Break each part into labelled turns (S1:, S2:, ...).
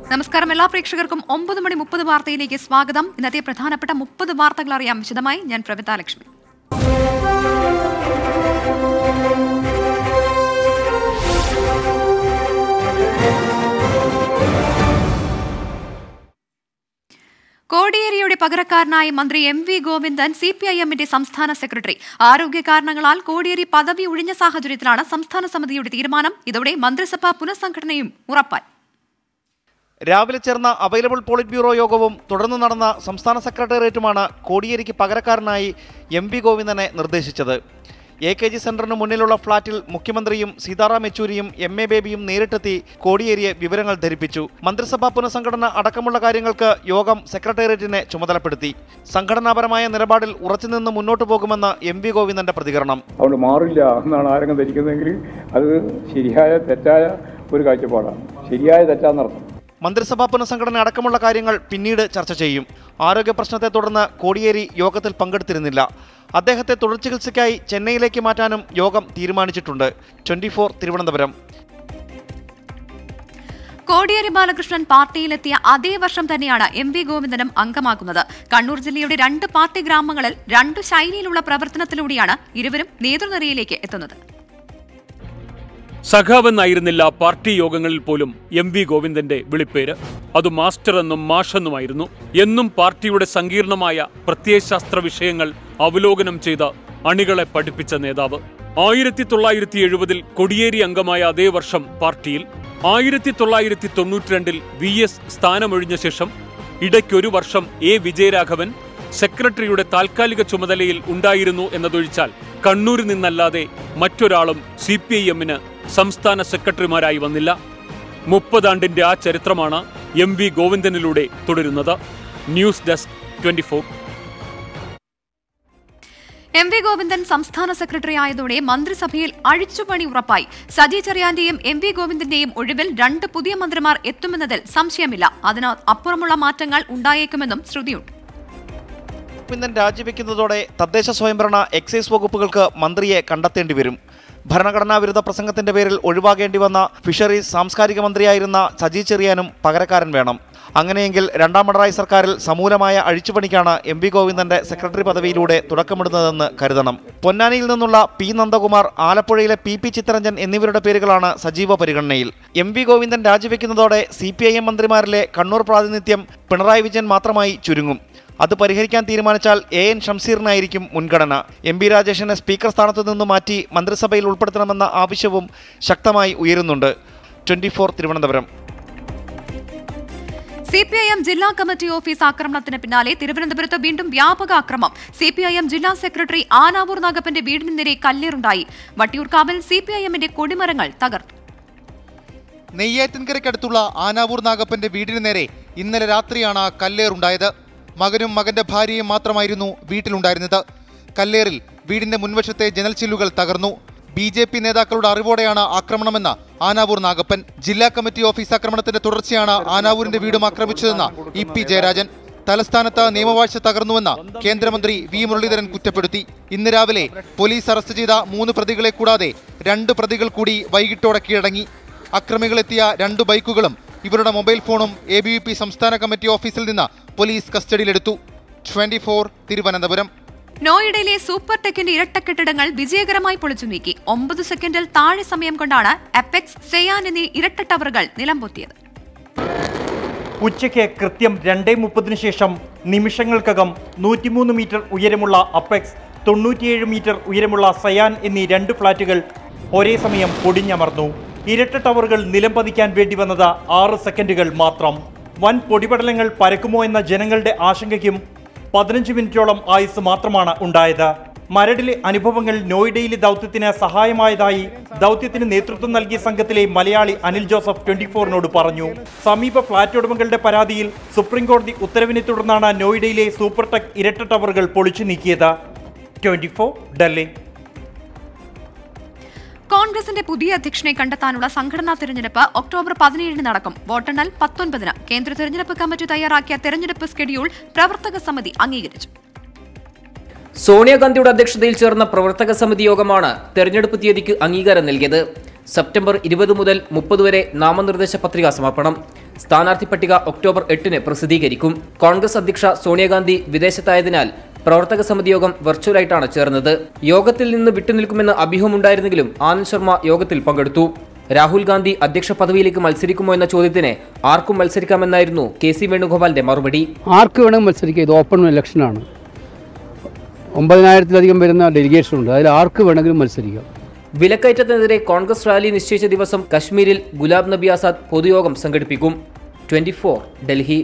S1: നമസ്കാരം എല്ലാ പ്രേക്ഷകർക്കും ഒമ്പത് മണി മുപ്പത് വാർത്തയിലേക്ക് സ്വാഗതം ഇന്നത്തെ പ്രധാനപ്പെട്ട മുപ്പത് വാർത്തകൾ അറിയാം വിശദമായി ഞാൻ പ്രവിത ലക്ഷ്മി കോടിയേരിയുടെ പകരക്കാരനായി മന്ത്രി M V Govindan C P I എമ്മിന്റെ സംസ്ഥാന സെക്രട്ടറി ആരോഗ്യ കാരണങ്ങളാൽ കോടിയേരി പദവി ഒഴിഞ്ഞ സാഹചര്യത്തിലാണ് സംസ്ഥാന സമിതിയുടെ തീരുമാനം ഇതോടെ മന്ത്രിസഭാ പുനഃസംഘടനയും ഉറപ്പായി
S2: രാവിലെ ചേർന്ന അവൈലബിൾ പോളിറ്റ് ബ്യൂറോ യോഗവും തുടർന്ന് നടന്ന സംസ്ഥാന സെക്രട്ടേറിയറ്റുമാണ് കോടിയേരിക്ക് പകരക്കാരനായി എം വി ഗോവിന്ദനെ നിർദ്ദേശിച്ചത് എ കെ ജി സെന്ററിന് മുന്നിലുള്ള ഫ്ളാറ്റിൽ മുഖ്യമന്ത്രിയും സീതാറാം യെച്ചൂരിയും എം എ ബേബിയും നേരിട്ടെത്തി കോടിയേരിയെ വിവരങ്ങൾ ധരിപ്പിച്ചു മന്ത്രിസഭാ പുനഃസംഘടന അടക്കമുള്ള കാര്യങ്ങൾക്ക് യോഗം സെക്രട്ടേറിയറ്റിനെ ചുമതലപ്പെടുത്തി സംഘടനാപരമായ നിലപാടിൽ ഉറച്ചുനിന്ന് മുന്നോട്ടു പോകുമെന്ന് എം വി ഗോവിന്ദന്റെ പ്രതികരണം
S3: അതുകൊണ്ട് മാറില്ല എന്നാണ് ആരെങ്കിലും ധരിക്കുന്നതെങ്കിൽ അത് ശരിയായ തെറ്റായ ഒരു കാഴ്ചപ്പാടാണ് ശരിയായ തെറ്റാന്നർത്ഥം
S2: മന്ത്രിസഭാ പുനഃസംഘടന അടക്കമുള്ള കാര്യങ്ങൾ പിന്നീട് ചർച്ച ചെയ്യും ആരോഗ്യ പ്രശ്നത്തെ തുടർന്ന് കോടിയേരി യോഗത്തിൽ പങ്കെടുത്തിരുന്നില്ല അദ്ദേഹത്തെ തുടർ ചികിത്സയ്ക്കായി ചെന്നൈയിലേക്ക് മാറ്റാനും യോഗം തീരുമാനിച്ചിട്ടുണ്ട് ട്വന്റി തിരുവനന്തപുരം
S1: കോടിയേരി ബാലകൃഷ്ണൻ പാർട്ടിയിലെത്തിയ അതേ വർഷം തന്നെയാണ് എം വി ഗോവിന്ദനും അംഗമാകുന്നത് കണ്ണൂർ ജില്ലയുടെ രണ്ട് പാർട്ടി ഗ്രാമങ്ങളിൽ രണ്ടു ശൈലിയിലുള്ള പ്രവർത്തനത്തിലൂടെയാണ് ഇരുവരും നേതൃനിരയിലേക്ക് എത്തുന്നത്
S4: സഖാവെന്നായിരുന്നില്ല പാർട്ടി യോഗങ്ങളിൽ പോലും എം വി ഗോവിന്ദന്റെ വിളിപ്പേര് അത് മാസ്റ്റർ എന്നും മാഷെന്നുമായിരുന്നു എന്നും പാർട്ടിയുടെ സങ്കീർണമായ പ്രത്യയശാസ്ത്ര വിഷയങ്ങൾ അവലോകനം ചെയ്ത അണികളെ പഠിപ്പിച്ച നേതാവ് ആയിരത്തി തൊള്ളായിരത്തി എഴുപതിൽ കൊടിയേരി അംഗമായ അതേ വർഷം പാർട്ടിയിൽ ആയിരത്തി തൊള്ളായിരത്തി തൊണ്ണൂറ്റിരണ്ടിൽ വി എസ് സ്ഥാനമൊഴിഞ്ഞ ശേഷം ഇടയ്ക്കൊരു വർഷം എ വിജയരാഘവൻ സെക്രട്ടറിയുടെ താൽക്കാലിക ചുമതലയിൽ ഉണ്ടായിരുന്നു എന്നതൊഴിച്ചാൽ കണ്ണൂരിൽ നിന്നല്ലാതെ മറ്റൊരാളും സി പി ഐ എമ്മിന് സംസ്ഥാന സെക്രട്ടറിമാരായി വന്നില്ല മുപ്പതാണ്ടിന്റെ ആ ചരിത്രമാണ് എം വി ഗോവിന്ദനിലൂടെ തുടരുന്നത് news desk twenty
S1: M V Govindan സംസ്ഥാന സെക്രട്ടറി ആയതോടെ മന്ത്രിസഭയിൽ അഴിച്ചുപണി ഉറപ്പായി സജി ചെറിയാന്റെയും എം വി ഗോവിന്ദന്റെയും ഒഴിവിൽ രണ്ട് പുതിയ മന്ത്രിമാർ എത്തുമെന്നതിൽ സംശയമില്ല അതിന് അപ്പുറമുള്ള മാറ്റങ്ങൾ ഉണ്ടായേക്കുമെന്നും ശ്രുതിയുണ്ട്
S2: ഗോവിന്ദൻ രാജിവെക്കുന്നതോടെ തദ്ദേശ സ്വയംഭരണ എക്സൈസ് വകുപ്പുകൾക്ക് മന്ത്രിയെ കണ്ടെത്തേണ്ടി വരും ഭരണഘടനാ വിരുദ്ധ പ്രസംഗത്തിന്റെ പേരിൽ ഒഴിവാകേണ്ടി വന്ന ഫിഷറീസ് സാംസ്കാരിക മന്ത്രിയായിരുന്ന സജി ചെറിയാനും പകരക്കാരൻ വേണം അങ്ങനെയെങ്കിൽ രണ്ടാം പിണറായി സർക്കാരിൽ സമൂലമായ അഴിച്ചുപണിക്കാണ് എം വി ഗോവിന്ദന്റെ സെക്രട്ടറി പദവിയിലൂടെ തുടക്കമിടുന്നതെന്ന് കരുതണം പൊന്നാനിയിൽ നിന്നുള്ള പി നന്ദകുമാർ ആലപ്പുഴയിലെ പി പി ചിത്തരഞ്ജൻ എന്നിവരുടെ പേരുകളാണ് സജീവ പരിഗണനയിൽ എം വി ഗോവിന്ദൻ രാജിവെക്കുന്നതോടെ സി പി ഐ എം മന്ത്രിമാരിലെ കണ്ണൂർ പ്രാതിനിധ്യം പിണറായി വിജയൻ മാത്രമായി ചുരുങ്ങും അത് പരിഹരിക്കാൻ തീരുമാനിച്ചാൽ എ എൻ ഷംസീറിനായിരിക്കും മുൻഗണന എം പി രാജേഷിനെ സ്പീക്കർ സ്ഥാനത്തു നിന്ന് മാറ്റി മന്ത്രിസഭയിൽ ഉൾപ്പെടുത്തണമെന്ന ആവശ്യവും ശക്തമായി ഉയരുന്നുണ്ട് twenty Thiruvananthapuram
S1: C P I M ജില്ലാ കമ്മിറ്റി ഓഫീസ് ആക്രമണത്തിന് പിന്നാലെ തിരുവനന്തപുരത്ത് വീണ്ടും വ്യാപക അക്രമം സി പി ഐ എം ജില്ലാ സെക്രട്ടറി ആനാവൂർ നാഗപ്പന്റെ വീടിന് നേരെ കല്ലേറുണ്ടായി വട്ടിയൂർക്കാവിൽ സി പി ഐ എമ്മിന്റെ കൊടിമരങ്ങൾ തകർത്തു
S5: നെയ്യാറ്റിൻകരയ്ക്കടുത്തുള്ള ആനാവൂർ നാഗപ്പന്റെ വീടിന് നേരെ ഇന്നലെ രാത്രിയാണ് കല്ലേറുണ്ടായത് മകനും മകന്റെ ഭാര്യയും മാത്രമായിരുന്നു വീട്ടിലുണ്ടായിരുന്നത് കല്ലേറിൽ വീടിന്റെ മുൻവശത്തെ ജനൽ ചില്ലുകൾ തകർന്നു ബി ജെ പി നേതാക്കളുടെ അറിവോടെയാണ് ആക്രമണമെന്ന് ആനാവൂർ നാഗപ്പൻ ജില്ലാ കമ്മിറ്റി ഓഫീസ് ആക്രമണത്തിന്റെ തുടർച്ചയാണ് ആനാവൂരിന്റെ വീടും ആക്രമിച്ചതെന്ന് ഇ പി ജയരാജൻ തലസ്ഥാനത്ത് നിയമവാഴ്ച തകർന്നുവെന്ന് കേന്ദ്രമന്ത്രി വി മുരളീധരൻ കുറ്റപ്പെടുത്തി ഇന്ന് രാവിലെ പോലീസ് അറസ്റ്റ് ചെയ്ത മൂന്ന് പ്രതികളെ കൂടാതെ രണ്ട് പ്രതികൾ കൂടി വൈകിട്ടോടെ കീഴടങ്ങി അക്രമികളെത്തിയ രണ്ട് ബൈക്കുകളും ഇവരുടെ മൊബൈൽ ഫോണും എ ബി വി പി സംസ്ഥാന കമ്മിറ്റി ഓഫീസിൽ നിന്ന് പോലീസ് കസ്റ്റഡിയിലെടുത്തു ട്വന്റി ഫോർ തിരുവനന്തപുരം
S1: നോയിഡയിലെ സൂപ്പർ ടെക്കിന്റെ ഇരട്ട കെട്ടിടങ്ങൾ വിജയകരമായി പൊളിച്ചു നീക്കി ഒമ്പത് സെക്കൻഡിൽ താഴെ സമയം കൊണ്ടാണ് അപ്പെക്സ് സെയാൻ എന്നീ ഇരട്ട ടവറുകൾ നിലംപൊത്തിയത്
S6: ഉച്ചയ്ക്ക് കൃത്യം രണ്ടേ മുപ്പതിനു ശേഷം നിമിഷങ്ങൾക്കകം നൂറ്റിമൂന്ന് മീറ്റർ ഉയരമുള്ള അപ്പെക്സ് തൊണ്ണൂറ്റിയേഴ് മീറ്റർ ഉയരമുള്ള സയാൻ എന്നീ രണ്ട് ഫ്ളാറ്റുകൾ ഒരേ സമയം പൊടിഞ്ഞമർന്നു ഇരട്ട ടവറുകൾ നിലംപതിക്കാൻ വേണ്ടി വന്നത് ആറ് സെക്കൻഡുകൾ മാത്രം വൻ പൊടിപടലങ്ങൾ പരക്കുമോ എന്ന ജനങ്ങളുടെ ആശങ്കയ്ക്കും പതിനഞ്ച് മിനിറ്റോളം ആയുസ് മാത്രമാണ് ഉണ്ടായത് മരടിലെ അനുഭവങ്ങൾ നോയിഡയിലെ ദൗത്യത്തിന് സഹായമായതായി ദൗത്യത്തിന് നേതൃത്വം നൽകിയ സംഘത്തിലെ മലയാളി അനിൽ ജോസഫ് ട്വന്റി ഫോറിനോട് പറഞ്ഞു സമീപ ഫ്ളാറ്റ് ഉടമകളുടെ പരാതിയിൽ സുപ്രീംകോടതി ഉത്തരവിനെ തുടർന്നാണ് നോയിഡയിലെ സൂപ്പർ ടെക് ഇരട്ട ടവറുകൾ പൊളിച്ചു നീക്കിയത് ട്വന്റി ഫോർ ഡൽഹി
S1: കോൺഗ്രസിന്റെ പുതിയ അധ്യക്ഷനെ കണ്ടെത്താനുള്ള സംഘടനാ തെരഞ്ഞെടുപ്പ് ഒക്ടോബർ പതിനേഴിന് നടക്കും വോട്ടെണ്ണൽ പത്തൊൻപതിന് കേന്ദ്ര തെരഞ്ഞെടുപ്പ് കമ്മിറ്റി തയ്യാറാക്കിയ തെരഞ്ഞെടുപ്പ് സ്കെഡ്യൂൾ പ്രവർത്തക സമിതി അംഗീകരിച്ചു
S7: സോണിയാഗാന്ധിയുടെ അധ്യക്ഷതയിൽ ചേർന്ന പ്രവർത്തക സമിതി യോഗമാണ് തെരഞ്ഞെടുപ്പ് തീയതിക്ക് അംഗീകാരം നൽകിയത് സെപ്റ്റംബർ ഇരുപത് മുതൽ മുപ്പത് വരെ നാമനിർദ്ദേശ പത്രിക സമർപ്പണം സ്ഥാനാർത്ഥി പട്ടിക ഒക്ടോബർ എട്ടിന് പ്രസിദ്ധീകരിക്കും കോൺഗ്രസ് അധ്യക്ഷ സോണിയാഗാന്ധി വിദേശത്തായതിനാൽ പ്രവർത്തക സമിതി യോഗം വെർച്വലായിട്ടാണ് ചേർന്നത് യോഗത്തിൽ നിന്ന് വിട്ടുനിൽക്കുമെന്ന് അഭ്യൂഹമുണ്ടായിരുന്നെങ്കിലും ആനന്ദ് ശർമ്മ യോഗത്തിൽ പങ്കെടുത്തു രാഹുൽ ഗാന്ധി അധ്യക്ഷ പദവിയിലേക്ക് മത്സരിക്കുമോ എന്ന ചോദ്യത്തിന് ആർക്കും മത്സരിക്കാമെന്നായിരുന്നു കെ സി വേണുഗോപാലിന്റെ മറുപടി
S8: ആർക്ക് വേണമെങ്കിൽ മത്സരിക്കാം ഇത് ഓപ്പൺ ഇലക്ഷനാണ് ഒമ്പതിനായിരത്തിലധികം വരുന്ന ഡെലിഗേഷൻ ഉണ്ട് അതിൽ ആർക്ക് വേണമെങ്കിലും മത്സരിക്കാം
S7: വിലക്കയറ്റത്തിനെതിരെ കോൺഗ്രസ് റാലി നിശ്ചയിച്ച ദിവസം കശ്മീരിൽ ഗുലാബ് നബി ആസാദ് പൊതുയോഗം സംഘടിപ്പിക്കും ട്വന്റി ഡൽഹി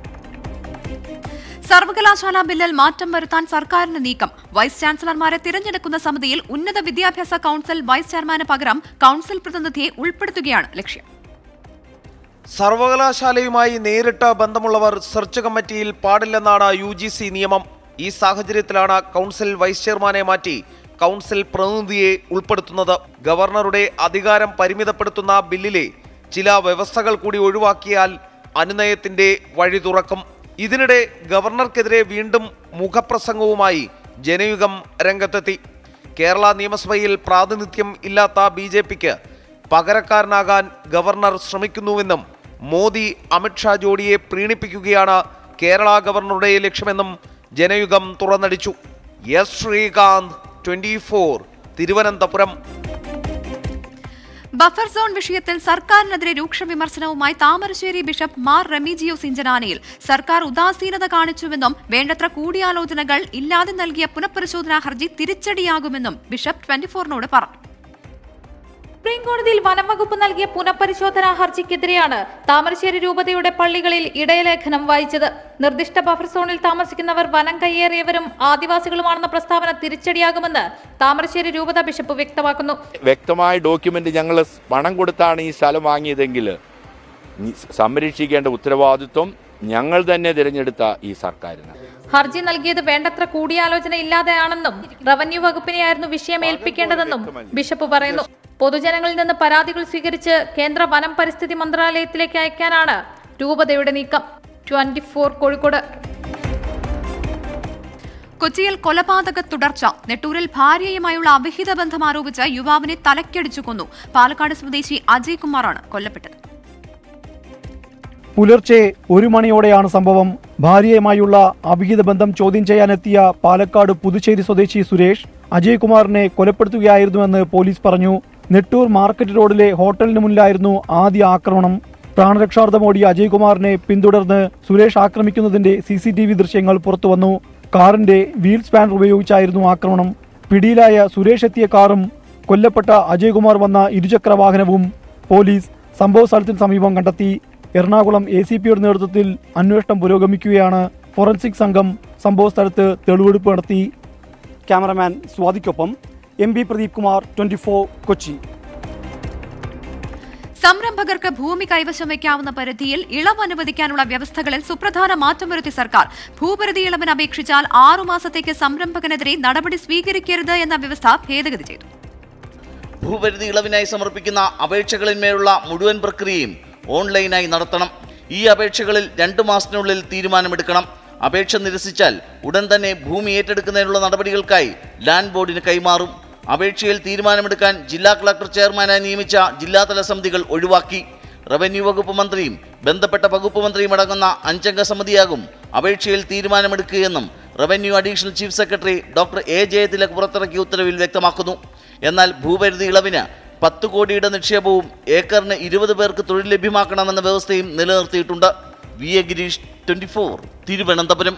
S1: സർവകലാശാല ബില്ലിൽ മാറ്റം വരുത്താൻ സർക്കാരിന് നീക്കം വൈസ് ചാൻസലർമാരെ തിരഞ്ഞെടുക്കുന്ന സമിതിയിൽ ഉന്നത വിദ്യാഭ്യാസ കൌൺസിൽ വൈസ് ചെയർമാന് പകരം കൌൺസിൽ പ്രതിനിധിയെ ഉൾപ്പെടുത്തുകയാണ് ലക്ഷ്യം
S2: സർവകലാശാലയുമായി നേരിട്ട് ബന്ധമുള്ളവർ സെർച്ച് കമ്മിറ്റിയിൽ പാടില്ലെന്നാണ് യു ജി സി നിയമം ഈ സാഹചര്യത്തിലാണ് കൗൺസിൽ വൈസ് ചെയർമാനെ മാറ്റി കൗൺസിൽ പ്രതിനിധിയെ ഉൾപ്പെടുത്തുന്നത് ഗവർണറുടെ അധികാരം പരിമിതപ്പെടുത്തുന്ന ബില്ലിലെ ചില വ്യവസ്ഥകൾ കൂടി ഒഴിവാക്കിയാൽ അനുനയത്തിന്റെ വഴി തുറക്കും ഇതിനിടെ ഗവർണർക്കെതിരെ വീണ്ടും മുഖപ്രസംഗവുമായി ജനയുഗം രംഗത്തെത്തി കേരള നിയമസഭയിൽ പ്രാതിനിധ്യം ഇല്ലാത്ത ബി ജെ പിക്ക് പകരക്കാരനാകാൻ ഗവർണർ ശ്രമിക്കുന്നുവെന്നും മോദി അമിത്ഷാ ജോഡിയെ പ്രീണിപ്പിക്കുകയാണ് കേരള ഗവർണറുടെ ലക്ഷ്യമെന്നും Janayugom തുറന്നടിച്ചു S Srikanth twenty Thiruvananthapuram
S1: buffer zone വിഷയത്തിൽ സർക്കാരിനെതിരെ രൂക്ഷ വിമർശനവുമായി താമരശ്ശേരി ബിഷപ്പ് മാർ റെമിജിയോ സിഞ്ചനാനിയിൽ സർക്കാർ ഉദാസീനത കാണിച്ചുവെന്നും വേണ്ടത്ര കൂടിയാലോചനകൾ ഇല്ലാതെ നൽകിയ പുനഃപരിശോധനാ ഹർജി തിരിച്ചടിയാകുമെന്നും ബിഷപ്പ് ട്വന്റി ഫോറിനോട് പറഞ്ഞു
S9: സുപ്രീം കോടതിയിൽ വനംവകുപ്പ് നൽകിയ പുനഃപരിശോധനാ ഹർജിക്കെതിരെയാണ് താമരശ്ശേരി രൂപതയുടെ പള്ളികളിൽ ഇടയലേഖനം വായിച്ചത് നിർദ്ദിഷ്ട ബഫർ സോണിൽ താമസിക്കുന്നവർ വനം കയ്യേറിയവരും ആദിവാസികളുമാണെന്ന പ്രസ്താവന തിരിച്ചടിയാകുമെന്ന് താമരശ്ശേരി രൂപത ബിഷപ്പ് വ്യക്തമാക്കുന്നു
S10: വ്യക്തമായ ഡോക്യുമെന്റ് ഞങ്ങൾ പണം കൊടുത്താണ് ഈ സ്ഥലം വാങ്ങിയതെങ്കിൽ ഈ സംരക്ഷിക്കേണ്ട ഉത്തരവാദിത്വം ഞങ്ങൾ തന്നെ തിരഞ്ഞെടുത്ത ഈ സർക്കാരിന്
S9: ഹർജി നൽകിയത് വേണ്ടത്ര കൂടിയാലോചന ഇല്ലാതെയാണെന്നും റവന്യൂ വകുപ്പിനെയായിരുന്നു വിഷയം ഏൽപ്പിക്കേണ്ടതെന്നും ബിഷപ്പ് പറയുന്നു പൊതുജനങ്ങളിൽ നിന്ന് പരാതികൾ സ്വീകരിച്ച് കേന്ദ്ര വനം പരിസ്ഥിതി മന്ത്രാലയത്തിലേക്ക് അയക്കാനാണ് രൂപതയുടെ നീക്കം ട്വന്റി ഫോർ കോഴിക്കോട്
S1: കൊച്ചിയിൽ കൊലപാതക തുടർച്ച നെട്ടൂരിൽ ഭാര്യയുമായുള്ള അവിഹിത ബന്ധം ആരോപിച്ച് യുവാവിനെ തലക്കടിച്ചു കൊന്നു പാലക്കാട് സ്വദേശി അജയ് കുമാറാണ് കൊല്ലപ്പെട്ടത്
S6: പുലർച്ചെ ഒരു മണിയോടെയാണ് സംഭവം ഭാര്യയുമായുള്ള അവിഹിത ബന്ധം ചോദ്യം ചെയ്യാനെത്തിയ പാലക്കാട് പുതുച്ചേരി സ്വദേശി സുരേഷ് അജയ് കുമാറിനെ കൊലപ്പെടുത്തുകയായിരുന്നുവെന്ന് പോലീസ് പറഞ്ഞു നെട്ടൂർ മാർക്കറ്റ് റോഡിലെ ഹോട്ടലിന് മുന്നിലായിരുന്നു ആദ്യ ആക്രമണം പ്രാണരക്ഷാർത്ഥമോടിയ അജയ് കുമാറിനെ പിന്തുടർന്ന് സുരേഷ് ആക്രമിക്കുന്നതിന്റെ സി സി ടി വി ദൃശ്യങ്ങൾ പുറത്തുവന്നു കാറിന്റെ വീൽ സ്പാനർ ഉപയോഗിച്ചായിരുന്നു ആക്രമണം പിടിയിലായ സുരേഷ് എത്തിയ കാറും കൊല്ലപ്പെട്ട അജയ്കുമാർ വന്ന ഇരുചക്ര വാഹനവും പോലീസ് സംഭവ സ്ഥലത്തിന് സമീപം കണ്ടെത്തി എറണാകുളം എ സി പിയുടെ നേതൃത്വത്തിൽ അന്വേഷണം പുരോഗമിക്കുകയാണ് ഫോറൻസിക് സംഘം സംഭവ സ്ഥലത്ത് തെളിവെടുപ്പ് നടത്തി ക്യാമറമാൻ സ്വാതിക്കൊപ്പം M B Pradeep Kumar twenty Kochi
S1: സംരംഭകർക്ക് ഭൂമി കൈവശം വയ്ക്കാവുന്ന പരിധിയിൽ ഇളവ് അനുവദിക്കാനുള്ള വ്യവസ്ഥകളിൽ സുപ്രധാന മാറ്റം വരുത്തി സർക്കാർ ഭൂപരിധി ഇളവിന് അപേക്ഷിച്ചാൽ ആറുമാസത്തേക്ക് സംരംഭകനെതിരെ നടപടി സ്വീകരിക്കരുത് എന്ന വ്യവസ്ഥ ഭേദഗതി ചെയ്തു
S11: ഭൂപരിധി ഇളവിനായി സമർപ്പിക്കുന്ന അപേക്ഷകളിന്മേലുള്ള മുഴുവൻ പ്രക്രിയയും ഓൺലൈനായി നടത്തണം ഈ അപേക്ഷകളിൽ രണ്ടു മാസത്തിനുള്ളിൽ തീരുമാനമെടുക്കണം അപേക്ഷ നിരസിച്ചാൽ ഉടൻ തന്നെ ഭൂമി ഏറ്റെടുക്കുന്നതിനുള്ള നടപടികൾക്കായി ലാൻഡ് ബോർഡിന് കൈമാറും അപേക്ഷയിൽ തീരുമാനമെടുക്കാൻ ജില്ലാ കളക്ടർ ചെയർമാനായി നിയമിച്ച ജില്ലാതല സമിതികൾ ഒഴിവാക്കി റവന്യൂ വകുപ്പ് മന്ത്രിയും ബന്ധപ്പെട്ട വകുപ്പ് മന്ത്രിയും അടങ്ങുന്ന അഞ്ചംഗ സമിതിയാകും അപേക്ഷയിൽ തീരുമാനമെടുക്കുകയെന്നും revenue additional chief secretary doctor A Jayathilak പുറത്തിറക്കിയ ഉത്തരവിൽ വ്യക്തമാക്കുന്നു എന്നാൽ ഭൂപരിധി ഇളവിന് പത്ത് കോടിയുടെ നിക്ഷേപവും ഏക്കറിന് ഇരുപത് പേർക്ക് തൊഴിൽ ലഭ്യമാക്കണമെന്ന വ്യവസ്ഥയും നിലനിർത്തിയിട്ടുണ്ട് V A Gireesh twenty four Thiruvananthapuram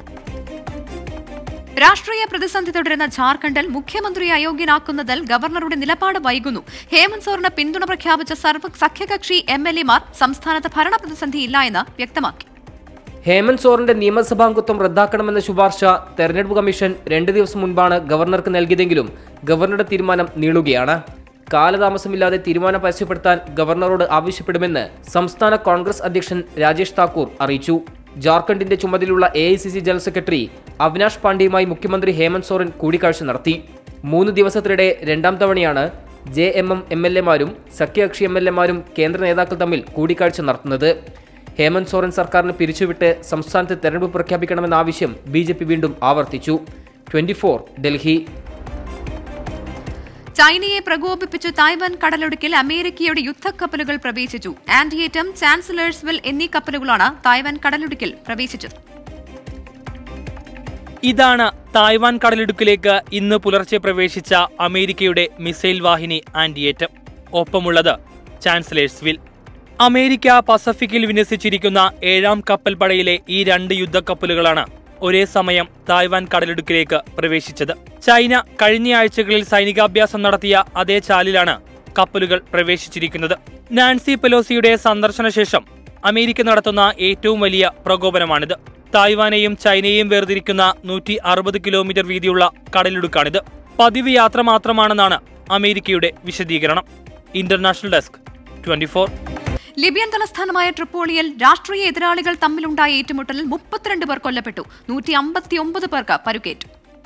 S1: രാഷ്ട്രീയ പ്രതിസന്ധി തുടരുന്ന ജാർഖണ്ഡിൽ മുഖ്യമന്ത്രി അയോഗ്യനാക്കുന്നതിൽ ഗവർണറുടെ നിലപാട് വൈകുന്നു ഹേമന്ത് സോറിന് പിന്തുണ പ്രഖ്യാപിച്ച സർവ സഖ്യകക്ഷി എം എൽ എമാർ സംസ്ഥാനത്ത് ഭരണ പ്രതിസന്ധിയില്ല എന്ന് വ്യക്തമാക്കി
S7: ഹേമന്ത് സോറിന്റെ നിയമസഭാംഗത്വം റദ്ദാക്കണമെന്ന ശുപാർശ തെരഞ്ഞെടുപ്പ് കമ്മീഷൻ രണ്ട് ദിവസം മുൻപാണ് ഗവർണർക്ക് നൽകിയതെങ്കിലും ഗവർണറുടെ തീരുമാനം നീളുകയാണ് കാലതാമസമില്ലാതെ തീരുമാനം പരസ്യപ്പെടുത്താൻ ഗവർണറോട് ആവശ്യപ്പെടുമെന്ന് സംസ്ഥാന കോൺഗ്രസ് അധ്യക്ഷൻ രാജേഷ് താക്കൂർ അറിയിച്ചു ജാർഖണ്ഡിന്റെ ചുമതലയുള്ള A I C C general secretary Avinash പാണ്ഡെയുമായി മുഖ്യമന്ത്രി ഹേമന്ത് സോറൻ കൂടിക്കാഴ്ച നടത്തി മൂന്ന് ദിവസത്തിനിടെ രണ്ടാം തവണയാണ് J M M M L എമാരും സഖ്യകക്ഷി എം എൽ എമാരും കേന്ദ്ര നേതാക്കൾ തമ്മിൽ കൂടിക്കാഴ്ച നടത്തുന്നത് ഹേമന്ത് സോറൻ സർക്കാരിന് പിരിച്ചുവിട്ട് സംസ്ഥാനത്ത് തെരഞ്ഞെടുപ്പ് പ്രഖ്യാപിക്കണമെന്ന ആവശ്യം ബി ജെ പി വീണ്ടും ആവർത്തിച്ചു ട്വന്റി ഡൽഹി
S1: ചൈനയെ പ്രകോപിപ്പിച്ച് തായ്വാൻ കടലൊടുക്കിൽ അമേരിക്കയുടെ യുദ്ധക്കപ്പലുകൾ പ്രവേശിച്ചു ആന്റിയേറ്റം ചാൻസലേഴ്സ്വിൽ എന്നീ കപ്പലുകളാണ് തായ്വാൻ കടലൊടുക്കിൽ പ്രവേശിച്ചത്
S12: ഇതാണ് തായ്വാൻ കടലിടുക്കിലേക്ക് ഇന്ന് പുലർച്ചെ പ്രവേശിച്ച അമേരിക്കയുടെ മിസൈൽ വാഹിനി ആന്റിയേറ്റം ഒപ്പമുള്ളത് ചാൻസലേഴ്സ്വിൽ അമേരിക്ക പസഫിക്കിൽ വിന്യസിച്ചിരിക്കുന്ന ഏഴാം കപ്പൽ പടയിലെ ഈ രണ്ട് യുദ്ധക്കപ്പലുകളാണ് ഒരേ സമയം തായ്വാൻ കടലിടുക്കിലേക്ക് പ്രവേശിച്ചത് ചൈന കഴിഞ്ഞയാഴ്ചകളിൽ സൈനികാഭ്യാസം നടത്തിയ അതേ ചാലിലാണ് കപ്പലുകൾ പ്രവേശിച്ചിരിക്കുന്നത് നാൻസി പെലോസിയുടെ സന്ദർശന ശേഷം അമേരിക്ക നടത്തുന്ന ഏറ്റവും വലിയ പ്രകോപനമാണിത് തായ്വാനെയും ചൈനയെയും വേർതിരിക്കുന്ന നൂറ്റി അറുപത് കിലോമീറ്റർ വീതിയുള്ള കടലിടുക്കാണിത് പതിവ് യാത്ര മാത്രമാണെന്നാണ് അമേരിക്കയുടെ വിശദീകരണം ഇന്റർനാഷണൽ ഡെസ്ക് ട്വന്റി
S1: ലിബിയൻ തലസ്ഥാനമായ ട്രിപ്പോളിയിൽ രാഷ്ട്രീയ എതിരാളികൾ തമ്മിലുണ്ടായ ഏറ്റുമുട്ടലിൽ മുപ്പത്തിരണ്ട് പേർ കൊല്ലപ്പെട്ടു നൂറ്റി അമ്പത്തിയൊമ്പത് പേർക്ക് പരുക്കേറ്റു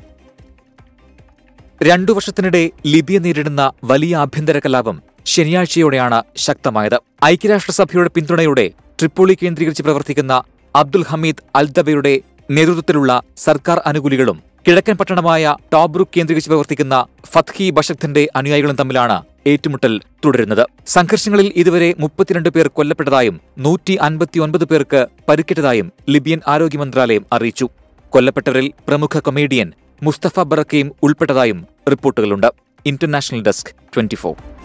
S13: രണ്ടു വർഷത്തിനിടെ ലിബിയ നേരിടുന്ന വലിയ ആഭ്യന്തര കലാപം ശനിയാഴ്ചയോടെയാണ് ശക്തമായത് ഐക്യരാഷ്ട്രസഭയുടെ പിന്തുണയോടെ ട്രിപ്പോളി കേന്ദ്രീകരിച്ച് പ്രവർത്തിക്കുന്ന അബ്ദുൽ ഹമീദ് അൽദബയുടെ നേതൃത്വത്തിലുള്ള സർക്കാർ അനുകൂലികളും കിഴക്കൻ പട്ടണമായ ടോബ്രുക്ക് കേന്ദ്രീകരിച്ച് പ്രവർത്തിക്കുന്ന ഫത്ഹി ബഷക്തിന്റെ അനുയായികളും തമ്മിലാണ് ഏറ്റുമുട്ടൽ തുടരുന്നത് സംഘർഷങ്ങളിൽ ഇതുവരെ മുപ്പത്തിരണ്ട് പേർ കൊല്ലപ്പെട്ടതായും നൂറ്റി അൻപത്തിയൊൻപത് പേർക്ക് പരിക്കേറ്റതായും ലിബിയൻ ആരോഗ്യ മന്ത്രാലയം അറിയിച്ചു കൊല്ലപ്പെട്ടവരിൽ പ്രമുഖ കൊമേഡിയൻ മുസ്തഫ ബറക്കയും ഉൾപ്പെട്ടതായും റിപ്പോർട്ടുകളുണ്ട് ഇന്റർനാഷണൽ ഡെസ്ക് ട്വന്റി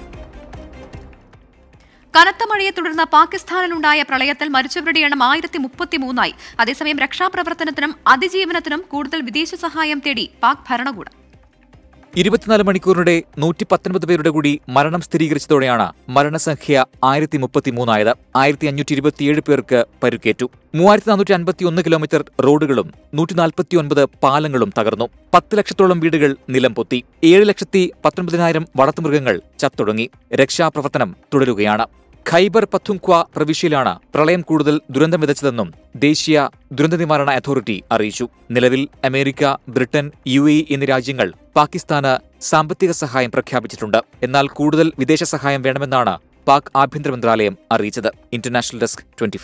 S1: കനത്ത മഴയെ തുടർന്ന് പാകിസ്ഥാനിലുണ്ടായ പ്രളയത്തിൽ മരിച്ചവരുടെ എണ്ണം ആയിരത്തി മുപ്പത്തിമൂന്നായി അതേസമയം രക്ഷാപ്രവർത്തനത്തിനും അതിജീവനത്തിനും കൂടുതൽ വിദേശ സഹായം തേടി പാക് ഭരണകൂടം
S13: ഇരുപത്തിനാല് മണിക്കൂറിനിടെ നൂറ്റി പത്തൊൻപത് പേരുടെ കൂടി മരണം സ്ഥിരീകരിച്ചതോടെയാണ് മരണസംഖ്യ ആയിരത്തി മുപ്പത്തിമൂന്നായത് ആയിരത്തി അഞ്ഞൂറ്റി ഇരുപത്തിയേഴ് പേർക്ക് പരുക്കേറ്റു മൂവായിരത്തി നാനൂറ്റി അൻപത്തിയൊന്ന് കിലോമീറ്റർ റോഡുകളും നൂറ്റി നാൽപ്പത്തിയൊൻപത് പാലങ്ങളും തകർന്നു പത്ത് ലക്ഷത്തോളം വീടുകൾ നിലം പൊത്തി ഏഴ് ലക്ഷത്തി പത്തൊൻപതിനായിരം വളർത്തുമൃഗങ്ങൾ ചത്തൊടുങ്ങി രക്ഷാപ്രവർത്തനം തുടരുകയാണ് ഖൈബർ പത്തുങ്ക്വ പ്രവിശ്യയിലാണ് പ്രളയം കൂടുതൽ ദുരന്തം വിതച്ചതെന്നും ദേശീയ ദുരന്ത നിവാരണ അതോറിറ്റി അറിയിച്ചു നിലവിൽ അമേരിക്ക ബ്രിട്ടൻ യു എ എന്നീ രാജ്യങ്ങൾ പാകിസ്ഥാന് സാമ്പത്തിക സഹായം പ്രഖ്യാപിച്ചിട്ടുണ്ട് എന്നാൽ കൂടുതൽ വിദേശ സഹായം വേണമെന്നാണ് പാക് ആഭ്യന്തര മന്ത്രാലയം അറിയിച്ചത് ഇന്റർനാഷണൽ ഡെസ്ക് ട്വന്റി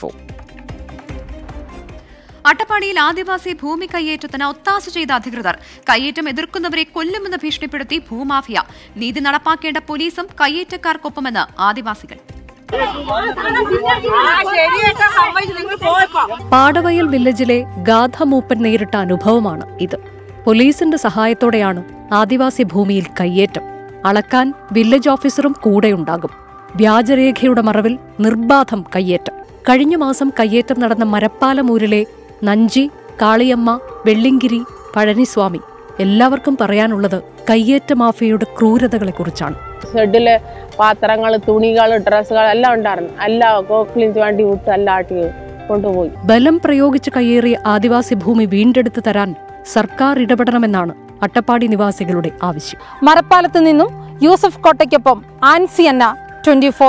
S1: അട്ടപ്പാടിയിൽ ആദിവാസി ഭൂമി കയ്യേറ്റത്തിന് ഒത്താശ ചെയ്ത അധികൃതർ കയ്യേറ്റം എതിർക്കുന്നവരെ കൊല്ലുമെന്ന് ഭീഷണിപ്പെടുത്തി ഭൂമാഫിയ നീതി നടപ്പാക്കേണ്ട പോലീസും കയ്യേറ്റക്കാർക്കൊപ്പമെന്ന് ആദിവാസികൾ
S14: പാടവയൽ വില്ലേജിലെ ഗാഥ മൂപ്പൻ നേരിട്ട അനുഭവമാണ് ഇത് പോലീസിന്റെ സഹായത്തോടെയാണ് ആദിവാസി ഭൂമിയിൽ കയ്യേറ്റം അളക്കാൻ വില്ലേജ് ഓഫീസറും കൂടെയുണ്ടാകും വ്യാജരേഖയുടെ മറവിൽ നിർബാധം കയ്യേറ്റം കഴിഞ്ഞ മാസം കയ്യേറ്റം നടന്ന മരപ്പാലമൂരിലെ നഞ്ചി കാളിയമ്മ വെള്ളിങ്കിരി പഴനിസ്വാമി എല്ലാവർക്കും പറയാനുള്ളത് കയ്യേറ്റ മാഫിയയുടെ ക്രൂരതകളെക്കുറിച്ചാണ്
S15: ഷെഡില് പാത്രങ്ങൾ തുണികൾ ഡ്രസ്സുകൾ എല്ലാം ഉണ്ടായിരുന്നു എല്ലാം കോക്ലിൻസ് വേണ്ടി വിട്ട് എല്ലാം ആട്ടി കൊണ്ടുപോയി
S14: ബലം പ്രയോഗിച്ച് കയ്യേറിയ ആദിവാസി ഭൂമി വീണ്ടെടുത്തു തരാൻ സർക്കാർ ഇടപെടണമെന്നാണ് അട്ടപ്പാടി നിവാസികളുടെ ആവശ്യം
S16: മരപ്പാലത്ത് നിന്നും യൂസഫ് കോട്ടയ്ക്കൊപ്പം ആൻസി അന്ന ട്വന്റി ഫോർ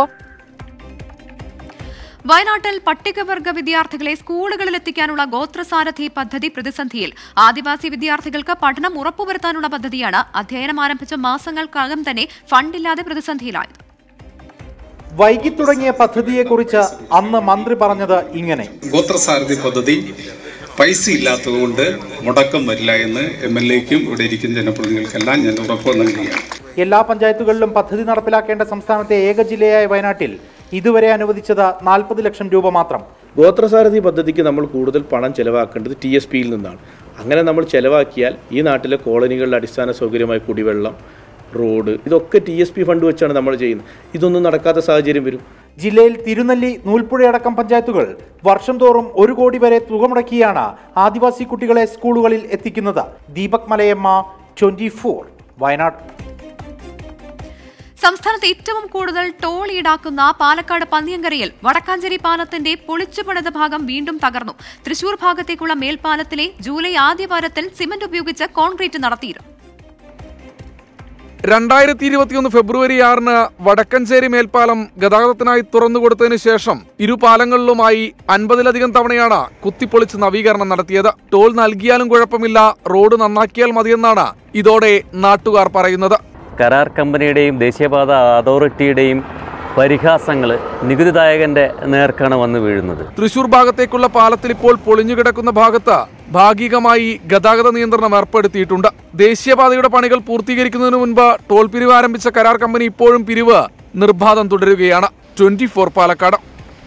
S1: വയനാട്ടിൽ പട്ടികവർഗ വിദ്യാർത്ഥികളെ സ്കൂളുകളിൽ എത്തിക്കാനുള്ള ഗോത്രസാരഥി പദ്ധതി പ്രതിസന്ധിയിൽ ആദിവാസി വിദ്യാർത്ഥികൾക്ക് പഠനം ഉറപ്പുവരുത്താനുള്ള പദ്ധതിയാണ് അധ്യയനം ആരംഭിച്ച മാസങ്ങൾക്കകം തന്നെ ഫണ്ടില്ലാതെ പ്രതിസന്ധിയിലായത്
S6: വൈകി തുടങ്ങിയ പദ്ധതിയെക്കുറിച്ച് അന്ന് മന്ത്രി പറഞ്ഞത് ഇങ്ങനെ
S17: ഗോത്രസാരഥി പദ്ധതി പൈസ ഇല്ലാത്തതുകൊണ്ട് മുടക്കം വരില്ല എന്ന് എം എൽ എക്കും ഇവിടെ ഇരിക്കുന്ന ജനപ്രതിനിധികൾക്കെല്ലാം ഞാൻ ഉറപ്പ് നൽകുകയാണ്
S6: എല്ലാ പഞ്ചായത്തുകളിലും പദ്ധതി നടപ്പിലാക്കേണ്ട സംസ്ഥാനത്തെ ഏക ജില്ലയായ വയനാട്ടിൽ ഇതുവരെ അനുവദിച്ചത് നാൽപ്പത് ലക്ഷം രൂപ മാത്രം
S18: ഗോത്രസാരഥി പദ്ധതിക്ക് നമ്മൾ കൂടുതൽ പണം ചെലവാക്കേണ്ടത് ടി എസ് പിയിൽ നിന്നാണ് അങ്ങനെ നമ്മൾ ചെലവാക്കിയാൽ ഈ നാട്ടിലെ കോളനികളുടെ അടിസ്ഥാന സൗകര്യമായ കുടിവെള്ളം റോഡ് ഇതൊക്കെ ടി എസ് പി ഫണ്ട് വെച്ചാണ് നമ്മൾ ചെയ്യുന്നത് ഇതൊന്നും നടക്കാത്ത സാഹചര്യം വരും
S6: ജില്ലയിൽ തിരുനെല്ലി നൂൽപ്പുഴയടക്കം പഞ്ചായത്തുകൾ വർഷം തോറും ഒരു കോടി വരെ തുക മുടക്കിയാണ് ആദിവാസി കുട്ടികളെ സ്കൂളുകളിൽ എത്തിക്കുന്നത് ദീപക് മലയമ്മ ട്വന്റി ഫോർ വയനാട്
S1: സംസ്ഥാനത്ത് ഏറ്റവും കൂടുതൽ ടോൾ ഈടാക്കുന്ന പാലക്കാട് പന്നിയങ്കരയിൽ വടക്കാഞ്ചേരി പാലത്തിന്റെ പൊളിച്ചുപണിത ഭാഗം വീണ്ടും തകർന്നു തൃശൂർ ഭാഗത്തേക്കുള്ള മേൽപ്പാലത്തിലെ ജൂലൈ ആദ്യവാരത്തിൽ സിമന്റ് ഉപയോഗിച്ച് കോൺക്രീറ്റ് നടത്തിയിരുന്നു
S19: രണ്ടായിരത്തി ഇരുപത്തിയൊന്ന് ഫെബ്രുവരി ആറിന് വടക്കഞ്ചേരി മേൽപ്പാലം ഗതാഗതത്തിനായി തുറന്നുകൊടുത്തതിനു ശേഷം ഇരു പാലങ്ങളിലുമായി അൻപതിലധികം തവണയാണ് കുത്തിപ്പൊളിച്ച് നവീകരണം നടത്തിയത് ടോൾ നൽകിയാലും കുഴപ്പമില്ല റോഡ് നന്നാക്കിയാൽ മതിയെന്നാണ് ഇതോടെ നാട്ടുകാർ പറയുന്നത്
S20: കരാർ കമ്പനിയുടെയും ദേശീയപാത അതോറിറ്റിയുടെയും പരിഹാസങ്ങൾ നികുതിദായകന്റെ നേർക്കാണ് വന്നു വീഴുന്നത്
S19: തൃശൂർ ഭാഗത്തേക്കുള്ള പാലത്തിൽ ഇപ്പോൾ പൊളിഞ്ഞുകിടക്കുന്ന ഭാഗത്ത് ഭാഗികമായി ഗതാഗത നിയന്ത്രണം ഏർപ്പെടുത്തിയിട്ടുണ്ട് ദേശീയപാതയുടെ പണികൾ പൂർത്തീകരിക്കുന്നതിന് മുൻപ് ടോൾ പിരിവ് ആരംഭിച്ച കരാർ കമ്പനി ഇപ്പോഴും പിരിവ് നിർബാധം തുടരുകയാണ് ട്വന്റി ഫോർ പാലക്കാട്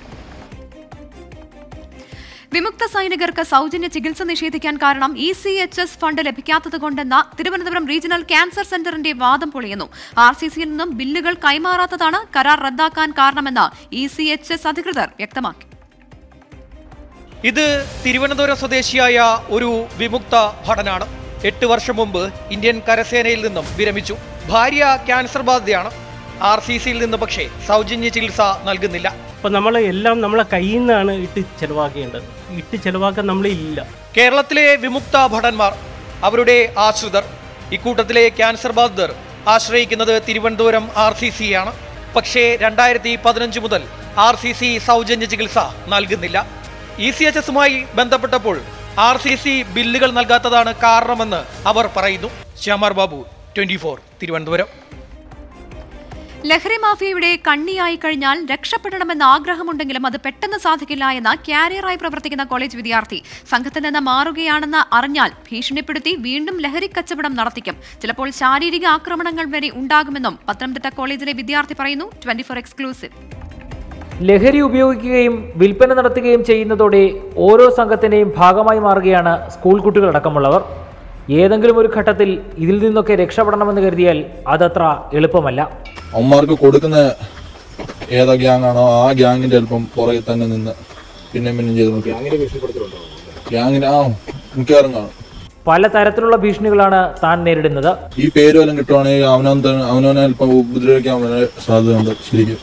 S1: വിമുക്ത സൈനികർക്ക് സൗജന്യ ചികിത്സ നിഷേധിക്കാൻ കാരണം E C H S fund ലഭിക്കാത്തതുകൊണ്ടെന്ന തിരുവനന്തപുരം റീജിയണൽ ക്യാൻസർ സെന്ററിന്റെ വാദം പൊളിയുന്നു ആർ സി സിയിൽ നിന്നും ബില്ലുകൾ കൈമാറാത്തതാണ് കരാർ റദ്ദാക്കാൻ കാരണമെന്ന് ഇ സി എച്ച് എസ് അധികൃതർ വ്യക്തമാക്കി
S21: ഇത് തിരുവനന്തപുരം സ്വദേശിയായ ഒരു വിമുക്ത ഭടനാണ് എട്ട് വർഷം മുമ്പ് ഇന്ത്യൻ കരസേനയിൽ നിന്നും വിരമിച്ചു ഭാര്യ ക്യാൻസർ ബാധിതയാണ് ആർ സി സിയിൽ നിന്ന് പക്ഷേ സൗജന്യ ചികിത്സ നൽകുന്നില്ല
S22: അപ്പോൾ നമ്മൾ എല്ലാം നമ്മളെ കയ്യിൽ നിന്നാണ് ഇട്ട് ചെലവാക്കേണ്ടത് ഇട്ട് ചെലവാക്കാൻ നമ്മളില്ല
S21: കേരളത്തിലെ വിമുക്ത ഭടന്മാർ അവരുടെ ആശ്രിതർ ഇക്കൂട്ടത്തിലെ ക്യാൻസർ ബാധിതർ ആശ്രയിക്കുന്നത് തിരുവനന്തപുരം ആർ സി സിയാണ് പക്ഷേ രണ്ടായിരത്തി പതിനഞ്ച് മുതൽ ആർ സി സി സൗജന്യ ചികിത്സ നൽകുന്നില്ല ഇ സി എച്ച് എസുമായി ബന്ധപ്പെട്ടപ്പോൾ ആർ സി സി ബില്ലുകൾ നൽകാത്തതാണ് കാരണമെന്ന് അവർ പറയുന്നു ശ്യാമാർ ബാബു ട്വന്റി ഫോർ തിരുവനന്തപുരം
S1: ലഹരി മാഫിയയുടെ കണ്ണിയായി കഴിഞ്ഞാൽ രക്ഷപ്പെടണമെന്ന ആഗ്രഹമുണ്ടെങ്കിലും അത് പെട്ടെന്ന് സാധിക്കില്ല എന്ന ക്യാരിയറായി പ്രവർത്തിക്കുന്ന കോളേജ് വിദ്യാർത്ഥി സംഘത്തിൽ നിന്ന് മാറുകയാണെന്ന് അറിഞ്ഞാൽ ഭീഷണിപ്പെടുത്തി വീണ്ടും ലഹരി കച്ചവടം നടത്തിക്കും ചിലപ്പോൾ ശാരീരിക ആക്രമണങ്ങൾ വരെ ഉണ്ടാകുമെന്നും പത്തനംതിട്ട കോളേജിലെ വിദ്യാർത്ഥി പറയുന്നു ട്വന്റി ഫോർ എക്സ്ക്ലൂസീവ്
S7: ലഹരി ഉപയോഗിക്കുകയും വിൽപ്പന നടത്തുകയും ചെയ്യുന്നതോടെ ഓരോ സംഘത്തിൻ്റെയും ഭാഗമായി മാറുകയാണ് സ്കൂൾ കുട്ടികളടക്കമുള്ളവർ ഏതെങ്കിലും ഒരു ഘട്ടത്തിൽ ഇതിൽ നിന്നൊക്കെ രക്ഷപ്പെടണമെന്ന് കരുതിയാൽ അതത്ര എളുപ്പമല്ല
S23: അവന്മാർക്ക് കൊടുക്കുന്ന ഏതാ ഗ്യാങ് ആണോ ആ ഗ്യാങ്ങിന്റെ അല്പം പുറകെ തന്നെ നിന്ന് പിന്നെ പിന്നെ ചെയ്ത് നോക്കി ഗ്യാങ്ങിന് ആ മിക്കവാറും കാണും
S7: പല തരത്തിലുള്ള ഭീഷണികളാണ് താൻ നേരിടുന്നത്
S23: ഈ പേര് വല്ലതും കിട്ടുവാണെങ്കിൽ അവനവൻ തന്നെ അവനവനെ അല്പം ഉപദ്രവിക്കാൻ വളരെ സാധ്യതയുണ്ട് ശരിക്കും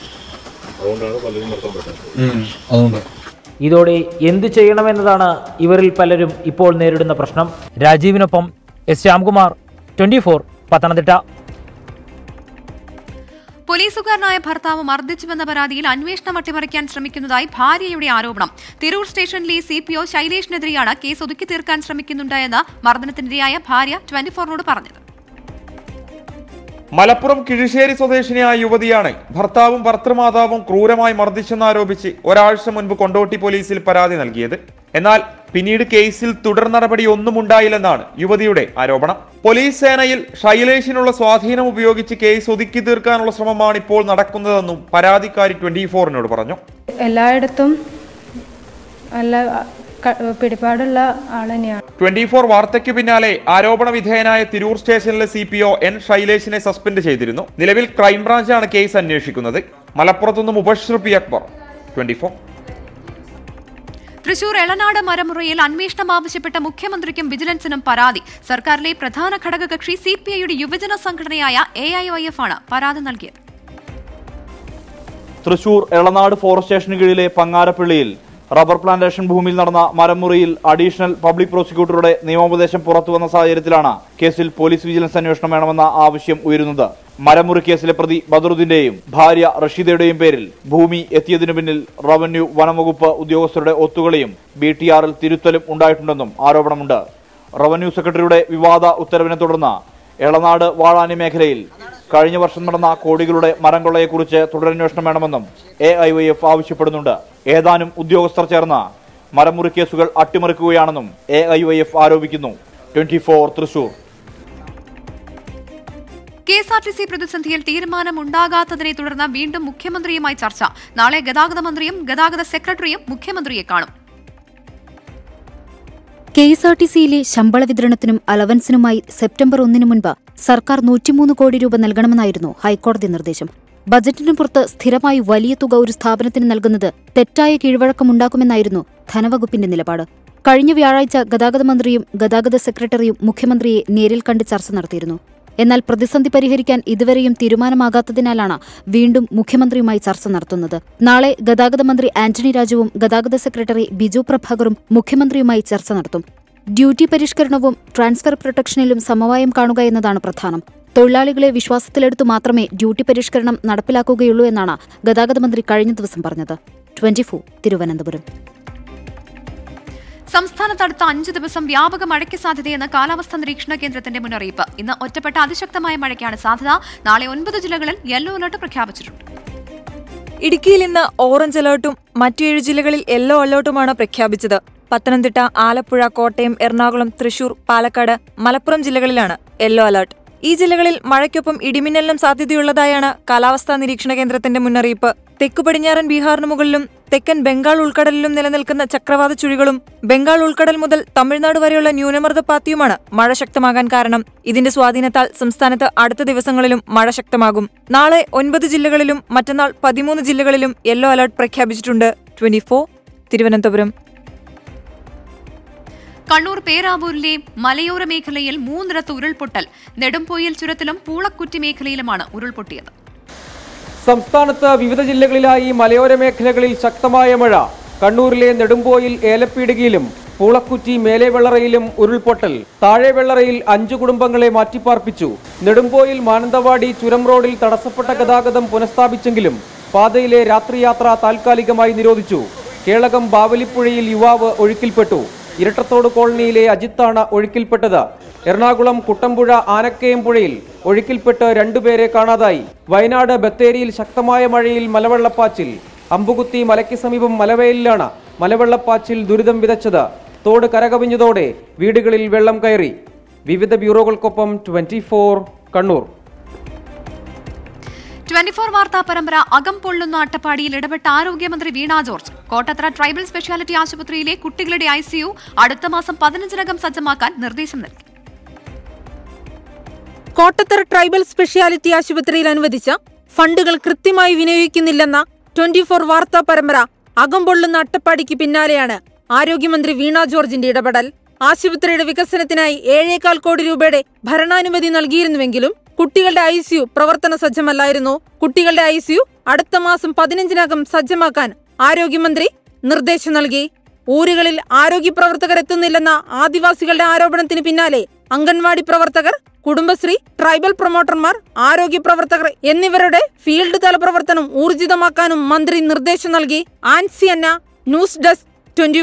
S23: ഉം, അതുകൊണ്ട്
S7: ഇതോടെ എന്തു ചെയ്യണമെന്നതാണ് ഇവരിൽ പലരും ഇപ്പോൾ നേരിടുന്ന പ്രശ്നം രാജീവിനൊപ്പം S Shyamkumar twenty four Pathanamthitta
S1: പോലീസുകാരനായ ഭർത്താവ് മർദ്ദിച്ചുവെന്ന പരാതിയിൽ അന്വേഷണം അട്ടിമറിക്കാൻ ശ്രമിക്കുന്നതായി ഭാര്യയുടെ ആരോപണം തിരൂർ സ്റ്റേഷനിലെ സി പി ഒ ശൈലേഷിനെതിരെയാണ് കേസ് ഒതുക്കി തീർക്കാൻ ശ്രമിക്കുന്നുണ്ട് എന്ന് മർദ്ദനത്തിനിരയായ ഭാര്യ ട്വന്റി ഫോറിനോട് പറഞ്ഞത്
S24: മലപ്പുറം കിഴിശ്ശേരി സ്വദേശിനിയായ യുവതിയാണ് ഭർത്താവും ഭർത്തൃമാതാവും ക്രൂരമായി മർദ്ദിച്ചെന്നാരോപിച്ച് ഒരാഴ്ച മുൻപ് കൊണ്ടോട്ടി പോലീസിൽ പരാതി നൽകിയത് എന്നാൽ പിന്നീട് കേസിൽ തുടർ നടപടി ഒന്നും ഉണ്ടായില്ലെന്നാണ് യുവതിയുടെ ആരോപണം പോലീസ് സേനയിൽ ശൈലേഷിനുള്ള സ്വാധീനം ഉപയോഗിച്ച് കേസ് ഒതുക്കി തീർക്കാനുള്ള ശ്രമമാണ് ഇപ്പോൾ നടക്കുന്നതെന്നും പരാതിക്കാരി ട്വന്റി ഫോറിനോട് പറഞ്ഞു
S25: എല്ലായിടത്തും നല്ല ക- പിടിപാടുള്ള ആൾ തന്നെയാണ്
S24: ട്വന്റി ഫോർ വാർത്തയ്ക്ക് പിന്നാലെ ആരോപണ വിധേയനായ തിരൂർ സ്റ്റേഷനിലെ സി പി ഒ എൻ ശൈലേഷിനെ സസ്പെൻഡ് ചെയ്തിരുന്നു നിലവിൽ ക്രൈംബ്രാഞ്ചാണ് കേസ് അന്വേഷിക്കുന്നത് മലപ്പുറത്തുനിന്ന് Mubashir P Akbar twenty four
S1: Thrissur Elanad മരമുറയിൽ അന്വേഷണം ആവശ്യപ്പെട്ട മുഖ്യമന്ത്രിക്കും വിജിലൻസിനും പരാതി സർക്കാരിലെ പ്രധാന ഘടകകക്ഷി സി പി ഐയുടെ യുവജന സംഘടനയായ എ ഐ വൈ എഫ് ആണ് പരാതി നൽകിയത്
S26: തൃശൂർ എളനാട് ഫോറസ്റ്റ് സ്റ്റേഷന് കീഴിലെ പങ്ങാരപ്പള്ളിയിൽ റബ്ബർ പ്ലാന്റേഷൻ ഭൂമിയിൽ നടന്ന മരമുറിയിൽ അഡീഷണൽ പബ്ലിക് പ്രോസിക്യൂട്ടറുടെ നിയമോപദേശം പുറത്തുവന്ന സാഹചര്യത്തിലാണ് കേസിൽ പോലീസ് വിജിലൻസ് അന്വേഷണം വേണമെന്ന ആവശ്യം ഉയരുന്നത് മരമുറി കേസിലെ പ്രതി ബദറുദ്ദീന്റെയും ഭാര്യ റഷീദയുടെയും പേരിൽ ഭൂമി എത്തിയതിനു പിന്നിൽ റവന്യൂ വനംവകുപ്പ് ഉദ്യോഗസ്ഥരുടെ ഒത്തുകളിയും ബി ടി ആറിൽ തിരുത്തലും ഉണ്ടായിട്ടുണ്ടെന്നും ആരോപണമുണ്ട് റവന്യൂ സെക്രട്ടറിയുടെ വിവാദ ഉത്തരവിനെ തുടർന്ന് എളനാട് വാഴാനി മേഖലയിൽ കഴിഞ്ഞ വർഷം നടന്ന കോടികളുടെ മരം കൊള്ളയെക്കുറിച്ച് തുടരന്വേഷണം വേണമെന്നും എ ഐ വൈ എഫ് ആവശ്യപ്പെടുന്നുണ്ട് ഏതാനും ഉദ്യോഗസ്ഥർ ചേർന്ന് മരമുറി കേസുകൾ അട്ടിമറിക്കുകയാണെന്നും എ ഐ വൈ എഫ് ആരോപിക്കുന്നു twenty four Thrissur
S1: K S R T C പ്രതിസന്ധിയിൽ തീരുമാനമുണ്ടാകാത്തതിനെ തുടർന്ന് വീണ്ടും മുഖ്യമന്ത്രിയുമായി ചർച്ച നാളെ ഗതാഗത മന്ത്രിയും ഗതാഗത സെക്രട്ടറിയും മുഖ്യമന്ത്രിയെ കാണും
S27: കെ എസ് ആർ ടി സിയിലെ ശമ്പള വിതരണത്തിനും അലവൻസിനുമായി സെപ്റ്റംബർ ഒന്നിന് മുൻപ് സർക്കാർ നൂറ്റിമൂന്ന് കോടി രൂപ നൽകണമെന്നായിരുന്നു ഹൈക്കോടതി നിർദ്ദേശം ബജറ്റിന് പുറത്ത് സ്ഥിരമായി വലിയ തുക ഒരു സ്ഥാപനത്തിന് നൽകുന്നത് തെറ്റായ കീഴ്വഴക്കമുണ്ടാക്കുമെന്നായിരുന്നു ധനവകുപ്പിന്റെ നിലപാട് കഴിഞ്ഞ വ്യാഴാഴ്ച ഗതാഗത മന്ത്രിയും ഗതാഗത സെക്രട്ടറിയും മുഖ്യമന്ത്രിയെ നേരിൽ കണ്ട് ചർച്ച നടത്തിയിരുന്നു എന്നാൽ പ്രതിസന്ധി പരിഹരിക്കാൻ ഇതുവരെയും തീരുമാനമാകാത്തതിനാലാണ് വീണ്ടും മുഖ്യമന്ത്രിയുമായി ചർച്ച നടത്തുന്നത് നാളെ ഗതാഗത മന്ത്രി ആന്റണി രാജുവും ഗതാഗത സെക്രട്ടറി ബിജു പ്രഭാകറും മുഖ്യമന്ത്രിയുമായി ചർച്ച നടത്തും ഡ്യൂട്ടി പരിഷ്കരണവും ട്രാൻസ്ഫർ പ്രൊട്ടക്ഷനിലും സമവായം കാണുക എന്നതാണ് പ്രധാനം തൊഴിലാളികളെ വിശ്വാസത്തിലെടുത്തു മാത്രമേ ഡ്യൂട്ടി പരിഷ്കരണം നടപ്പിലാക്കുകയുള്ളൂ എന്നാണ് ഗതാഗത മന്ത്രി കഴിഞ്ഞ ദിവസം പറഞ്ഞത് ട്വന്റി തിരുവനന്തപുരം
S1: സംസ്ഥാനത്ത് അടുത്ത അഞ്ച് ദിവസം വ്യാപക മഴയ്ക്ക് സാധ്യതയെന്ന് കാലാവസ്ഥാ നിരീക്ഷണ കേന്ദ്രത്തിന്റെ മുന്നറിയിപ്പ് ഇന്ന് ഒറ്റപ്പെട്ട അതിശക്തമായ മഴയ്ക്കാണ് സാധ്യത നാളെ ഒൻപത് ജില്ലകളിൽ യെല്ലോ അലർട്ട് പ്രഖ്യാപിച്ചിട്ടുണ്ട്
S28: ഇടുക്കിയിൽ ഇന്ന് ഓറഞ്ച് അലർട്ടും മറ്റു ഏഴ് ജില്ലകളിൽ യെല്ലോ അലർട്ടുമാണ് പ്രഖ്യാപിച്ചത്
S2: പത്തനംതിട്ട ആലപ്പുഴ കോട്ടയം എറണാകുളം തൃശൂർ പാലക്കാട് മലപ്പുറം ജില്ലകളിലാണ് യെല്ലോ അലർട്ട് ഈ ജില്ലകളിൽ മഴയ്ക്കൊപ്പം ഇടിമിന്നലിനും സാധ്യതയുള്ളതായാണ് കാലാവസ്ഥാ നിരീക്ഷണ കേന്ദ്രത്തിന്റെ മുന്നറിയിപ്പ് തെക്കു പടിഞ്ഞാറൻ ബീഹാറിന് മുകളിലും തെക്കൻ ബംഗാൾ ഉൾക്കടലിലും നിലനിൽക്കുന്ന ചക്രവാത ചുഴികളും ബംഗാൾ ഉൾക്കടൽ മുതൽ തമിഴ്നാട് വരെയുള്ള ന്യൂനമർദ്ദപാത്തിയുമാണ് മഴ ശക്തമാകാൻ കാരണം ഇതിന്റെ സ്വാധീനത്താൽ സംസ്ഥാനത്ത് അടുത്ത ദിവസങ്ങളിലും മഴ ശക്തമാകും നാളെ ഒൻപത് ജില്ലകളിലും മറ്റന്നാൾ പതിമൂന്ന് ജില്ലകളിലും യെല്ലോ അലർട്ട് പ്രഖ്യാപിച്ചിട്ടുണ്ട് ട്വന്റി തിരുവനന്തപുരം
S1: കണ്ണൂർ പേരാവൂരിലെ മലയോര മേഖലയിൽ മൂന്നിടത്ത് ഉരുൾപൊട്ടൽ നെടുംപൊയിൽ ചുരത്തിലും പൂളക്കുറ്റി മേഖലയിലുമാണ് ഉരുൾപൊട്ടിയത്
S3: സംസ്ഥാനത്ത് വിവിധ ജില്ലകളിലായി മലയോര മേഖലകളിൽ ശക്തമായ മഴ കണ്ണൂരിലെ നെടുമ്പോയിൽ ഏലപ്പീടികയിലും പൂളക്കുറ്റി മേലെ വെള്ളറയിലും ഉരുൾപൊട്ടൽ താഴെ വെള്ളറയിൽ അഞ്ചു കുടുംബങ്ങളെ മാറ്റിപ്പാർപ്പിച്ചു നെടുമ്പോയിൽ മാനന്തവാടി ചുരം റോഡിൽ തടസ്സപ്പെട്ട ഗതാഗതം പുനഃസ്ഥാപിച്ചെങ്കിലും പാതയിലെ രാത്രിയാത്ര താൽക്കാലികമായി നിരോധിച്ചു കേളകം ബാവലിപ്പുഴയിൽ യുവാവ് ഒഴുക്കിൽപ്പെട്ടു ഇരട്ടത്തോട് കോളനിയിലെ അജിത്താണ് ഒഴുക്കിൽപ്പെട്ടത് എറണാകുളം കുട്ടമ്പുഴ ആനക്കയം പുഴയിൽ ഒഴുക്കിൽപ്പെട്ട് രണ്ടുപേരെ കാണാതായി വയനാട് ബത്തേരിയിൽ ശക്തമായ മഴയിൽ മലവെള്ളപ്പാച്ചിൽ അമ്പുകുത്തി മലയ്ക്ക് സമീപം മലവയലിലാണ് മലവെള്ളപ്പാച്ചിൽ ദുരിതം വിതച്ചത് തോട് കരകവിഞ്ഞതോടെ വീടുകളിൽ വെള്ളം കയറി വിവിധ ബ്യൂറോകൾക്കൊപ്പം ട്വന്റി കണ്ണൂർ
S1: ട്വന്റി ഫോർ വാർത്താ പരമ്പര അകം പൊള്ളുന്ന അട്ടപ്പാടിയിൽ ഇടപെട്ട ആരോഗ്യമന്ത്രി Veena George Kottathara tribal speciality ആശുപത്രിയിലെ കുട്ടികളുടെ ഐസിയു അടുത്ത മാസം പതിനഞ്ചിനകം സജ്ജമാക്കാൻ നിർദ്ദേശം നൽകി
S16: കോട്ടത്തറ ട്രൈബൽ സ്പെഷ്യാലിറ്റി ആശുപത്രിയിൽ അനുവദിച്ച ഫണ്ടുകൾ കൃത്യമായി വിനിയോഗിക്കുന്നില്ലെന്ന ട്വന്റി ഫോർ വാർത്താ പരമ്പര അകംപൊള്ളുന്ന അട്ടപ്പാടിക്ക് പിന്നാലെയാണ് ആരോഗ്യമന്ത്രി വീണ ജോർജിന്റെ ഇടപെടൽ ആശുപത്രിയുടെ വികസനത്തിനായി ഏഴേകാൽ കോടി രൂപയുടെ ഭരണാനുമതി നൽകിയിരുന്നുവെങ്കിലും കുട്ടികളുടെ ഐസിയു പ്രവർത്തന സജ്ജമല്ലായിരുന്നു കുട്ടികളുടെ ഐസിയു അടുത്ത മാസം പതിനഞ്ചിനകം സജ്ജമാക്കാൻ ആരോഗ്യമന്ത്രി നിർദ്ദേശം നൽകി ഊരുകളിൽ ആരോഗ്യ പ്രവർത്തകർ എത്തുന്നില്ലെന്ന ആദിവാസികളുടെ ആരോപണത്തിന് പിന്നാലെ അംഗൻവാടി പ്രവർത്തകർ കുടുംബശ്രീ ട്രൈബൽ പ്രൊമോട്ടർമാർ ആരോഗ്യ പ്രവർത്തകർ എന്നിവരുടെ ഫീൽഡ് തല പ്രവർത്തനം ഊർജിതമാക്കാനും മന്ത്രി നിർദ്ദേശം നൽകി Ancy Anna news desk twenty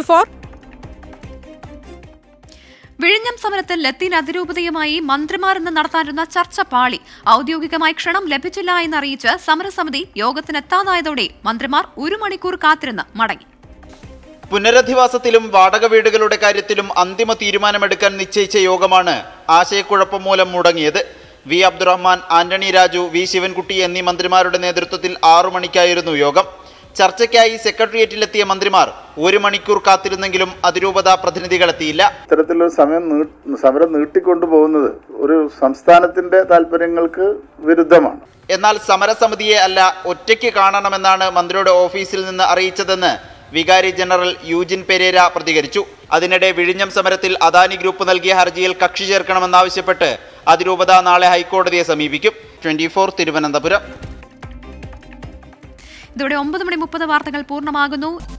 S1: വിഴിഞ്ഞം സമരത്തിൽ ലത്തീൻ അതിരൂപതയുമായി മന്ത്രിമാർ ഇന്ന് നടത്താനിരുന്ന ചർച്ച പാളി ഔദ്യോഗികമായി ക്ഷണം ലഭിച്ചില്ല എന്നറിയിച്ച് സമരസമിതി യോഗത്തിനെത്താതായതോടെ മന്ത്രിമാർ ഒരു മണിക്കൂർ കാത്തിരുന്ന് മടങ്ങി
S4: പുനരധിവാസത്തിലും വാടക വീടുകളുടെ കാര്യത്തിലും അന്തിമ തീരുമാനമെടുക്കാൻ നിശ്ചയിച്ച യോഗമാണ് ആശയക്കുഴപ്പം മൂലം മുടങ്ങിയത് V Abdurahman Antony Raju V Sivankutty എന്നീ മന്ത്രിമാരുടെ നേതൃത്വത്തിൽ ആറു മണിക്കായിരുന്നു യോഗം ചർച്ചയ്ക്കായി സെക്രട്ടേറിയറ്റിലെത്തിയ മന്ത്രിമാർ ഒരു മണിക്കൂർ കാത്തിരുന്നെങ്കിലും അതിരൂപത പ്രതിനിധികളെത്തിയില്ല
S5: ഇത്തരത്തിലൊരു സമയം നീ- സമരം നീട്ടിക്കൊണ്ടു പോകുന്നത് ഒരു സംസ്ഥാനത്തിന്റെ താല്പര്യങ്ങൾക്ക് വിരുദ്ധമാണ്
S4: എന്നാൽ സമരസമിതിയെ അല്ല ഒറ്റയ്ക്ക് കാണണമെന്നാണ് മന്ത്രിയുടെ ഓഫീസിൽ നിന്ന് അറിയിച്ചതെന്ന് വികാരി ജനറൽ യൂജിൻ പെരേര പ്രതികരിച്ചു അതിനിടെ വിഴിഞ്ഞം സമരത്തിൽ അദാനി ഗ്രൂപ്പ് നൽകിയ ഹർജിയിൽ കക്ഷി ചേർക്കണമെന്നാവശ്യപ്പെട്ട് അതിരൂപത നാളെ ഹൈക്കോടതിയെ സമീപിക്കും ട്വന്റി തിരുവനന്തപുരം
S1: ഇതോടെ ഒമ്പത് മണി മുപ്പത് വാർത്തകൾ പൂർണ്ണമാകുന്നു